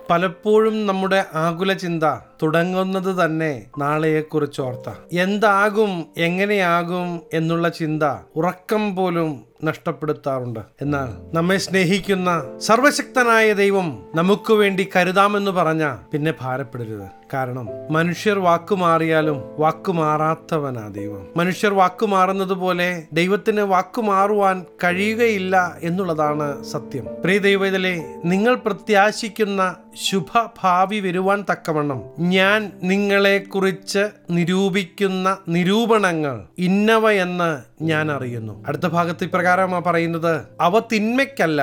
പലപ്പോഴും നമ്മുടെ ആകുല ചിന്ത തുടങ്ങുന്നത് തന്നെ നാളെയെക്കുറിച്ച് ഓർത്ത എന്താകും എങ്ങനെയാകും എന്നുള്ള ചിന്ത ഉറക്കം പോലും നഷ്ടപ്പെടുത്താറുണ്ട് എന്നാൽ നമ്മെ സ്നേഹിക്കുന്ന സർവശക്തനായ ദൈവം നമുക്ക് വേണ്ടി കരുതാമെന്ന് പറഞ്ഞ പിന്നെ ഭാരപ്പെടരുത് കാരണം മനുഷ്യർ വാക്കുമാറിയാലും വാക്കുമാറാത്തവനാ ദൈവം മനുഷ്യർ വാക്കുമാറുന്നത് പോലെ ദൈവത്തിന് വാക്കുമാറുവാൻ കഴിയുകയില്ല എന്നുള്ളതാണ് സത്യം പ്രിയ ദൈവത്തിലെ നിങ്ങൾ പ്രത്യാശിക്കുന്ന ശുഭഭാവി വരുവാൻ തക്കവണ്ണം ഞാൻ നിങ്ങളെ കുറിച്ച് നിരൂപിക്കുന്ന നിരൂപണങ്ങൾ ഇന്നവയെന്ന് ഞാൻ അറിയുന്നു അടുത്ത ഭാഗത്ത് ഇപ്രകാരമാണ് പറയുന്നത് അവ തിന്മയ്ക്കല്ല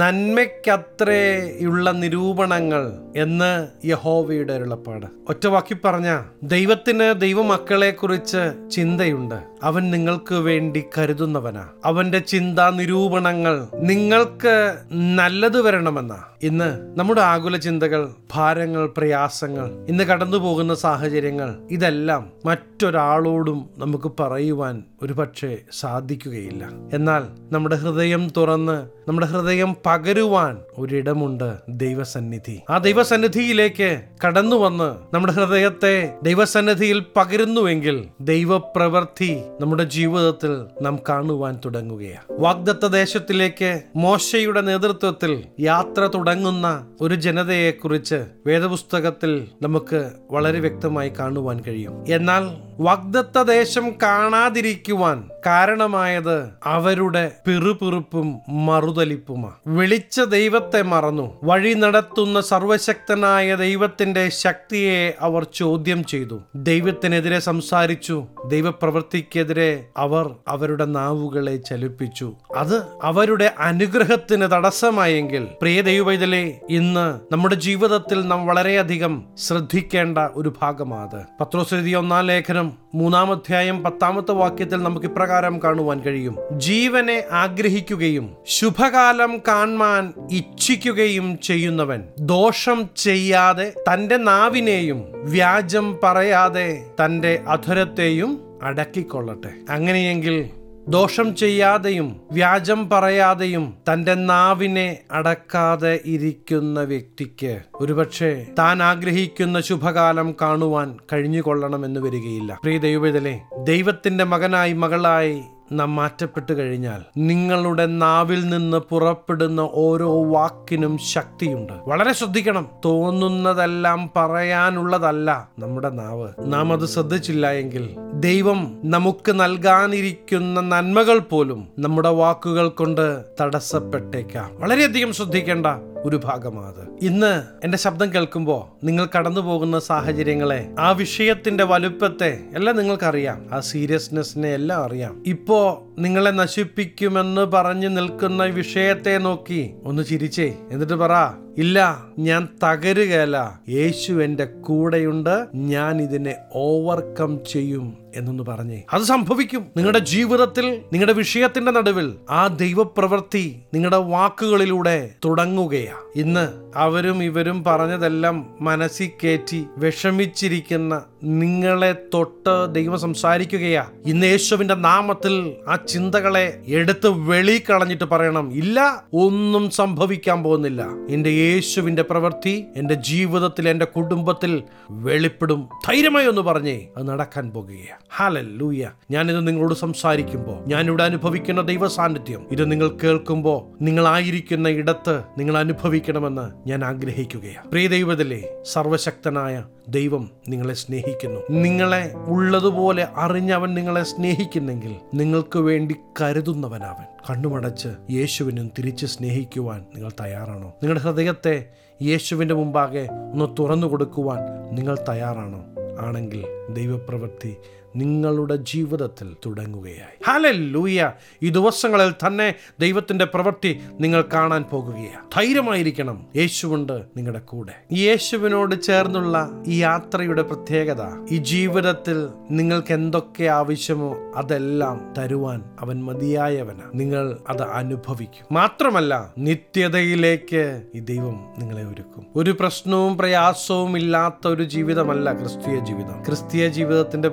നന്മയ്ക്കത്രേയുള്ള നിരൂപണങ്ങൾ എന്ന് യഹോവയുടെ അരുളപ്പാട് ഒറ്റ വാക്കി പറഞ്ഞ ദൈവത്തിന് ദൈവമക്കളെ കുറിച്ച് ചിന്തയുണ്ട് അവൻ നിങ്ങൾക്ക് വേണ്ടി കരുതുന്നവനാ അവന്റെ ചിന്താ നിരൂപണങ്ങൾ നിങ്ങൾക്ക് നല്ലത് വരണമെന്ന ഇന്ന് നമ്മുടെ ആകുല ചിന്തകൾ ഭാരങ്ങൾ പ്രയാസങ്ങൾ ഇന്ന് കടന്നു പോകുന്ന സാഹചര്യങ്ങൾ ഇതെല്ലാം മറ്റൊരാളോടും നമുക്ക് പറയുവാൻ ഒരുപക്ഷെ സാധിക്കുകയില്ല എന്നാൽ നമ്മുടെ ഹൃദയം തുറന്ന് നമ്മുടെ ഹൃദയം പകരുവാൻ ഒരിടമുണ്ട് ദൈവസന്നിധി ആ ദൈവസന്നിധിയിലേക്ക് കടന്നു വന്ന് നമ്മുടെ ഹൃദയത്തെ ദൈവസന്നിധിയിൽ പകരുന്നുവെങ്കിൽ ദൈവപ്രവൃത്തി നമ്മുടെ ജീവിതത്തിൽ നാം കാണുവാൻ തുടങ്ങുകയാണ് വാഗ്ദത്ത ദേശത്തിലേക്ക് മോശയുടെ നേതൃത്വത്തിൽ യാത്ര തുടങ്ങുന്ന ഒരു ജനതയെ കുറിച്ച് വേദപുസ്തകത്തിൽ നമുക്ക് വളരെ വ്യക്തമായി കാണുവാൻ കഴിയും എന്നാൽ വാഗ്ദത്ത ദേശം കാണാതിരിക്കുവാൻ കാരണമായത് അവരുടെ പിറുപിറുപ്പും മറുതലിപ്പുമാ വിളിച്ച ദൈവത്തെ മറന്നു വഴി നടത്തുന്ന സർവശക്തനായ ദൈവത്തിന്റെ ശക്തിയെ അവർ ചോദ്യം ചെയ്തു ദൈവത്തിനെതിരെ സംസാരിച്ചു ദൈവപ്രവൃത്തിക്കെതിരെ അവർ അവരുടെ നാവുകളെ ചലിപ്പിച്ചു അത് അവരുടെ അനുഗ്രഹത്തിന് തടസ്സമായെങ്കിൽ പ്രിയ ദൈവവൈതലേ ഇന്ന് നമ്മുടെ ജീവിതത്തിൽ നാം വളരെയധികം ശ്രദ്ധിക്കേണ്ട ഒരു ഭാഗമാണ് പത്രോസ് എഴുതിയ ഒന്നാം ലേഖനം മൂന്നാം അധ്യായം പത്താമത്തെ വാക്യത്തിൽ നമുക്ക് ഇപ്രകാരം കാണുവാൻ കഴിയും ജീവനെ ആഗ്രഹിക്കുകയും ശുഭകാലം കാണാൻ ഇച്ഛിക്കുകയും ചെയ്യുന്നവൻ ദോഷം ചെയ്യാതെ തന്റെ നാവിനെയും വ്യാജം പറയാതെ തന്റെ അധരത്തെയും അടക്കിക്കൊള്ളട്ടെ അങ്ങനെയെങ്കിൽ ദോഷം ചെയ്യാതെയും വ്യാജം പറയാതെയും തന്റെ നാവിനെ അടക്കാതെ ഇരിക്കുന്ന വ്യക്തിക്ക് ഒരുപക്ഷെ താൻ ആഗ്രഹിക്കുന്ന ശുഭകാലം കാണുവാൻ കഴിഞ്ഞുകൊള്ളണമെന്ന് വരികയില്ല പ്രിയ ദൈവത്തിലെ ദൈവത്തിന്റെ മകനായി മകളായി നാം മാറ്റപ്പെട്ടു കഴിഞ്ഞാൽ നിങ്ങളുടെ നാവിൽ നിന്ന് പുറപ്പെടുന്ന ഓരോ വാക്കിനും ശക്തിയുണ്ട് വളരെ ശ്രദ്ധിക്കണം തോന്നുന്നതെല്ലാം പറയാനുള്ളതല്ല നമ്മുടെ നാവ് നാം അത് ശ്രദ്ധിച്ചില്ല എങ്കിൽ ദൈവം നമുക്ക് നൽകാനിരിക്കുന്ന നന്മകൾ പോലും നമ്മുടെ വാക്കുകൾ കൊണ്ട് തടസ്സപ്പെട്ടേക്കാം വളരെയധികം ശ്രദ്ധിക്കേണ്ട ഒരു ഭാഗമാണ് ഇന്ന് എന്റെ ശബ്ദം കേൾക്കുമ്പോൾ നിങ്ങൾ കടന്നു പോകുന്ന സാഹചര്യങ്ങളെ ആ വിഷയത്തിന്റെ വലുപ്പത്തെ എല്ലാം നിങ്ങൾക്കറിയാം ആ സീരിയസ്നെസ്സിനെ എല്ലാം അറിയാം ഇപ്പോ നിങ്ങളെ നശിപ്പിക്കുമെന്ന് പറഞ്ഞു നിൽക്കുന്ന വിഷയത്തെ നോക്കി ഒന്ന് ചിരിച്ചേ എന്നിട്ട് പറ ഇല്ല ഞാൻ തകരുകയല്ല യേശു എന്റെ കൂടെയുണ്ട് ഞാൻ ഇതിനെ ഓവർകം ചെയ്യും എന്നൊന്ന് പറഞ്ഞേ അത് സംഭവിക്കും നിങ്ങളുടെ ജീവിതത്തിൽ നിങ്ങളുടെ വിഷയത്തിന്റെ നടുവിൽ ആ ദൈവപ്രവൃത്തി നിങ്ങളുടെ വാക്കുകളിലൂടെ തുടങ്ങുകയാ ഇന്ന് അവരും ഇവരും പറഞ്ഞതെല്ലാം മനസ്സിൽ കയറ്റി വിഷമിച്ചിരിക്കുന്ന നിങ്ങളെ തൊട്ട് ദൈവം സംസാരിക്കുകയാ ഇന്ന് യേശുവിന്റെ നാമത്തിൽ ആ ചിന്തകളെ എടുത്ത് വെളി കളഞ്ഞിട്ട് പറയണം ഇല്ല ഒന്നും സംഭവിക്കാൻ പോകുന്നില്ല എന്റെ യേശുവിന്റെ പ്രവൃത്തി എന്റെ ജീവിതത്തിൽ എന്റെ കുടുംബത്തിൽ വെളിപ്പെടും ധൈര്യമായി ഒന്ന് പറഞ്ഞേ അത് നടക്കാൻ പോകുകയാണ് ഹാലൂയ ഞാനിത് നിങ്ങളോട് സംസാരിക്കുമ്പോൾ ഞാനിവിടെ അനുഭവിക്കുന്ന ദൈവ സാന്നിധ്യം ഇത് നിങ്ങൾ കേൾക്കുമ്പോൾ നിങ്ങളായിരിക്കുന്ന ഇടത്ത് നിങ്ങൾ അനുഭവിക്കണമെന്ന് ഞാൻ ആഗ്രഹിക്കുകയാണ് പ്രിയ ദൈവത്തിലെ സർവശക്തനായ ദൈവം നിങ്ങളെ സ്നേഹിക്കുന്നു നിങ്ങളെ ഉള്ളതുപോലെ അറിഞ്ഞവൻ നിങ്ങളെ സ്നേഹിക്കുന്നെങ്കിൽ നിങ്ങൾക്ക് വേണ്ടി കരുതുന്നവനവൻ കണ്ണുമടച്ച് യേശുവിനും തിരിച്ച് സ്നേഹിക്കുവാൻ നിങ്ങൾ തയ്യാറാണോ നിങ്ങളുടെ ഹൃദയത്തെ യേശുവിൻ്റെ മുമ്പാകെ ഒന്ന് തുറന്നു കൊടുക്കുവാൻ നിങ്ങൾ തയ്യാറാണോ ആണെങ്കിൽ ദൈവപ്രവൃത്തി നിങ്ങളുടെ ജീവിതത്തിൽ തുടങ്ങുകയായി ഹാലൂയ ഈ ദിവസങ്ങളിൽ തന്നെ ദൈവത്തിന്റെ പ്രവൃത്തി നിങ്ങൾ കാണാൻ പോകുകയാണ് ധൈര്യമായിരിക്കണം യേശുവുണ്ട് നിങ്ങളുടെ കൂടെ യേശുവിനോട് ചേർന്നുള്ള ഈ യാത്രയുടെ പ്രത്യേകത ഈ ജീവിതത്തിൽ നിങ്ങൾക്ക് എന്തൊക്കെ ആവശ്യമോ അതെല്ലാം തരുവാൻ അവൻ മതിയായവനാ നിങ്ങൾ അത് അനുഭവിക്കും മാത്രമല്ല നിത്യതയിലേക്ക് ഈ ദൈവം നിങ്ങളെ ഒരുക്കും ഒരു പ്രശ്നവും പ്രയാസവും ഇല്ലാത്ത ഒരു ജീവിതമല്ല ക്രിസ്തീയ ജീവിതം ക്രിസ്തീയ ജീവിതത്തിന്റെ പ്രത്യേകത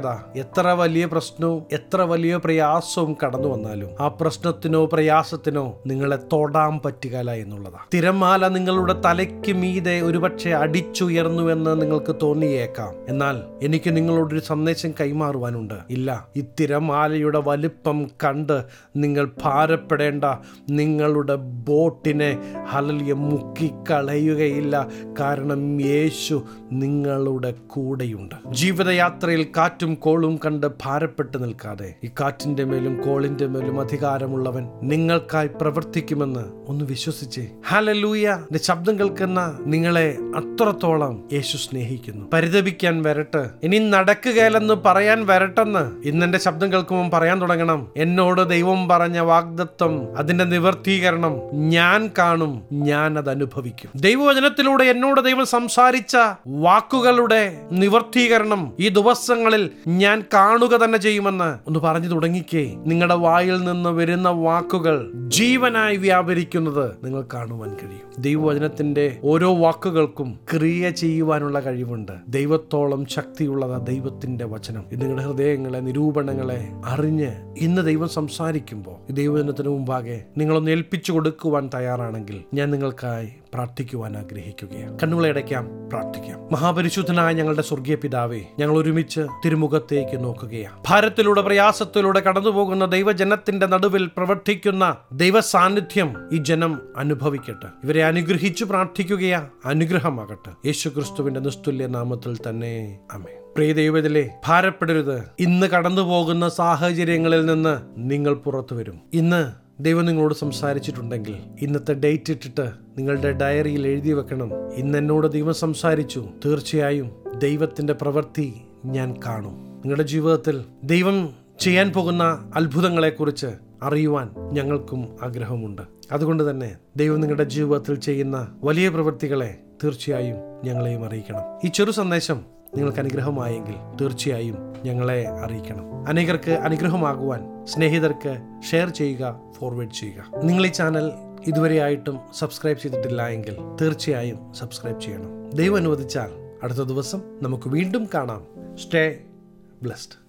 പ്രത്യേകത എത്ര വലിയ പ്രശ്നവും എത്ര വലിയ പ്രയാസവും കടന്നു വന്നാലും ആ പ്രശ്നത്തിനോ പ്രയാസത്തിനോ നിങ്ങളെ തൊടാൻ പറ്റുകയില്ല എന്നുള്ളതാ തിരമാല നിങ്ങളുടെ തലയ്ക്ക് മീതെ ഒരുപക്ഷെ അടിച്ചുയർന്നുവെന്ന് നിങ്ങൾക്ക് തോന്നിയേക്കാം എന്നാൽ എനിക്ക് നിങ്ങളോടൊരു സന്ദേശം കൈമാറുവാനുണ്ട് ഇല്ല ഈ തിരമാലയുടെ വലിപ്പം കണ്ട് നിങ്ങൾ ഭാരപ്പെടേണ്ട നിങ്ങളുടെ ബോട്ടിനെ ഹലലിയ മുക്കിക്കളയുകയില്ല കാരണം യേശു നിങ്ങളുടെ കൂടെയുണ്ട് ജീവിതയാത്രയിൽ കാറ്റും കോളും കണ്ട് ഭാരപ്പെട്ട് നിൽക്കാതെ ഈ കാറ്റിന്റെ മേലും കോളിന്റെ മേലും അധികാരമുള്ളവൻ നിങ്ങൾക്കായി പ്രവർത്തിക്കുമെന്ന് ഒന്ന് വിശ്വസിച്ചേ ഹലലൂയ എന്റെ ശബ്ദം കേൾക്കുന്ന നിങ്ങളെ അത്രത്തോളം യേശു സ്നേഹിക്കുന്നു പരിതപിക്കാൻ വരട്ടെ ഇനി നടക്കുകയില്ലെന്ന് പറയാൻ വരട്ടെന്ന് ഇന്നെന്റെ ശബ്ദം കേൾക്കുമ്പോൾ പറയാൻ തുടങ്ങണം എന്നോട് ദൈവം പറഞ്ഞ വാഗ്ദത്വം അതിന്റെ നിവർത്തീകരണം ഞാൻ കാണും ഞാൻ അത് അനുഭവിക്കും ദൈവവചനത്തിലൂടെ എന്നോട് ദൈവം സംസാരിച്ച വാക്കുകളുടെ നിവർത്തീകരണം ഈ ദിവസങ്ങളിൽ ഞാൻ കാണുക തന്നെ ചെയ്യുമെന്ന് ഒന്ന് പറഞ്ഞു തുടങ്ങിക്കേ നിങ്ങളുടെ വായിൽ നിന്ന് വരുന്ന വാക്കുകൾ ജീവനായി വ്യാപരിക്കുന്നത് നിങ്ങൾ കാണുവാൻ കഴിയും ദൈവവചനത്തിന്റെ ഓരോ വാക്കുകൾക്കും ക്രിയ ചെയ്യുവാനുള്ള കഴിവുണ്ട് ദൈവത്തോളം ശക്തിയുള്ളത് ദൈവത്തിന്റെ വചനം ഇത് നിങ്ങളുടെ ഹൃദയങ്ങളെ നിരൂപണങ്ങളെ അറിഞ്ഞ് ഇന്ന് ദൈവം സംസാരിക്കുമ്പോൾ ഈ ദൈവവചനത്തിന് മുമ്പാകെ നിങ്ങളൊന്ന് ഏൽപ്പിച്ചു കൊടുക്കുവാൻ തയ്യാറാണെങ്കിൽ ഞാൻ നിങ്ങൾക്കായി പ്രാർത്ഥിക്കുവാൻ ആഗ്രഹിക്കുകയാണ് കണ്ണുകളെ അടയ്ക്കാം പ്രാർത്ഥിക്കാം മഹാപരിശുദ്ധനായ ഞങ്ങളുടെ സ്വർഗീയ പിതാവേ ഞങ്ങൾ ഒരുമിച്ച് തിരുമുഖത്തേക്ക് നോക്കുകയാണ് ഭാരത്തിലൂടെ പ്രയാസത്തിലൂടെ കടന്നുപോകുന്ന ദൈവജനത്തിന്റെ നടുവിൽ പ്രവർത്തിക്കുന്ന ദൈവ സാന്നിധ്യം ഈ ജനം അനുഭവിക്കട്ടെ ഇവരെ അനുഗ്രഹിച്ചു പ്രാർത്ഥിക്കുകയാ അനുഗ്രഹമാകട്ടെ യേശു ക്രിസ്തുവിന്റെ നിസ്തുല്യ നാമത്തിൽ തന്നെ അമേ പ്രിയ ദൈവത്തിലെ ഭാരപ്പെടരുത് ഇന്ന് കടന്നു പോകുന്ന സാഹചര്യങ്ങളിൽ നിന്ന് നിങ്ങൾ പുറത്തു വരും ഇന്ന് ദൈവം നിങ്ങളോട് സംസാരിച്ചിട്ടുണ്ടെങ്കിൽ ഇന്നത്തെ ഡേറ്റ് ഇട്ടിട്ട് നിങ്ങളുടെ ഡയറിയിൽ എഴുതി വെക്കണം ഇന്ന് എന്നോട് ദൈവം സംസാരിച്ചു തീർച്ചയായും ദൈവത്തിന്റെ പ്രവൃത്തി ഞാൻ കാണും നിങ്ങളുടെ ജീവിതത്തിൽ ദൈവം ചെയ്യാൻ പോകുന്ന അത്ഭുതങ്ങളെക്കുറിച്ച് അറിയുവാൻ ഞങ്ങൾക്കും ആഗ്രഹമുണ്ട് അതുകൊണ്ട് തന്നെ ദൈവം നിങ്ങളുടെ ജീവിതത്തിൽ ചെയ്യുന്ന വലിയ പ്രവൃത്തികളെ തീർച്ചയായും ഞങ്ങളെയും അറിയിക്കണം ഈ ചെറു സന്ദേശം നിങ്ങൾക്ക് അനുഗ്രഹമായെങ്കിൽ തീർച്ചയായും ഞങ്ങളെ അറിയിക്കണം അനേകർക്ക് അനുഗ്രഹമാകുവാൻ സ്നേഹിതർക്ക് ഷെയർ ചെയ്യുക ഫോർവേഡ് ചെയ്യുക നിങ്ങൾ ഈ ചാനൽ ഇതുവരെയായിട്ടും സബ്സ്ക്രൈബ് ചെയ്തിട്ടില്ല എങ്കിൽ തീർച്ചയായും സബ്സ്ക്രൈബ് ചെയ്യണം ദൈവം അനുവദിച്ചാൽ അടുത്ത ദിവസം നമുക്ക് വീണ്ടും കാണാം സ്റ്റേ ബ്ലസ്ഡ്